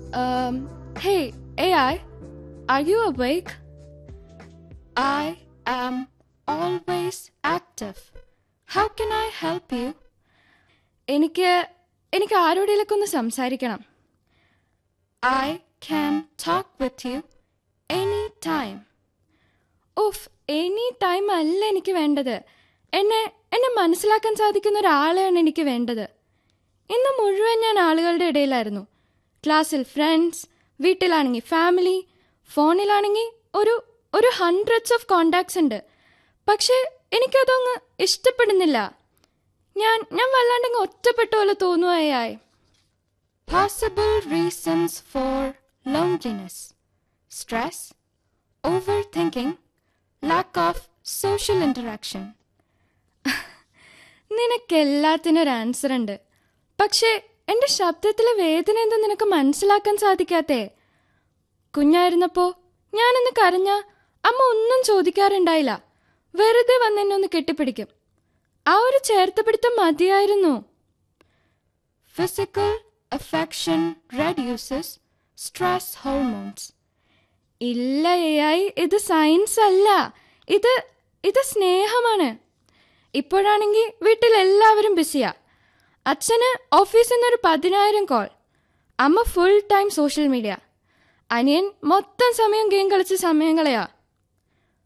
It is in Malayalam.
Um, hey, AI, are you awake? I am always active. How can I help you? എനിക്ക് എനിക്ക് ആരോടെങ്കിലൊക്കെ ഒന്ന് സംസാരിക്കണം I can talk with you any time of any time അല്ല എനിക്ക് വേണ്ടത് എന്നെ എന്നെ മനസ്സിലാക്കാൻ സാധിക്കുന്ന ഒരാളെയാണ് എനിക്ക് വേണ്ടത് ഇന്ന് മുഴുവൻ ഞാൻ ആളുകളുടെ ഇടയിലായിരുന്നു ക്ലാസ്സിൽ ഫ്രണ്ട്സ് വീട്ടിലാണെങ്കിൽ ഫാമിലി ഫോണിലാണെങ്കിൽ ഒരു ഒരു ഹൺഡ്രഡ്സ് ഓഫ് കോണ്ടാക്ട്സ് ഉണ്ട് പക്ഷേ എനിക്കതങ്ങ് ഇഷ്ടപ്പെടുന്നില്ല ഞാൻ ഞാൻ വല്ലാണ്ടങ്ങ് ഒറ്റപ്പെട്ട പോലെ തോന്നുകയായി possible reasons for loneliness stress overthinking lack of social interaction നിനക്കെല്ലാത്തിനും ഒരു ആൻസർ ഉണ്ട് പക്ഷേ എൻ്റെ ശബ്ദത്തിലെ വേദന എന്താ നിനക്ക് മനസ്സിലാക്കാൻ സാധിക്കാത്തേ കുഞ്ഞായിരുന്നപ്പോ ഞാനൊന്ന് കരഞ്ഞ അമ്മ ഒന്നും ചോദിക്കാറുണ്ടായില്ല വെറുതെ വന്നെന്നെ ഒന്ന് കെട്ടിപ്പിടിക്കും ആ ഒരു ചേർത്തുപിടുത്തം മതിയായിരുന്നു physical affection reduces stress hormones ഇല്ല എ ഇത് സയൻസ് അല്ല ഇത് ഇത് സ്നേഹമാണ് ഇപ്പോഴാണെങ്കിൽ വീട്ടിൽ എല്ലാവരും ബിസിയാ അച്ഛന് ഓഫീസിൽ നിന്ന് ഒരു പതിനായിരം കോൾ അമ്മ ഫുൾ ടൈം സോഷ്യൽ മീഡിയ അനിയൻ മൊത്തം സമയം ഗെയിം കളിച്ച സമയം കളയാ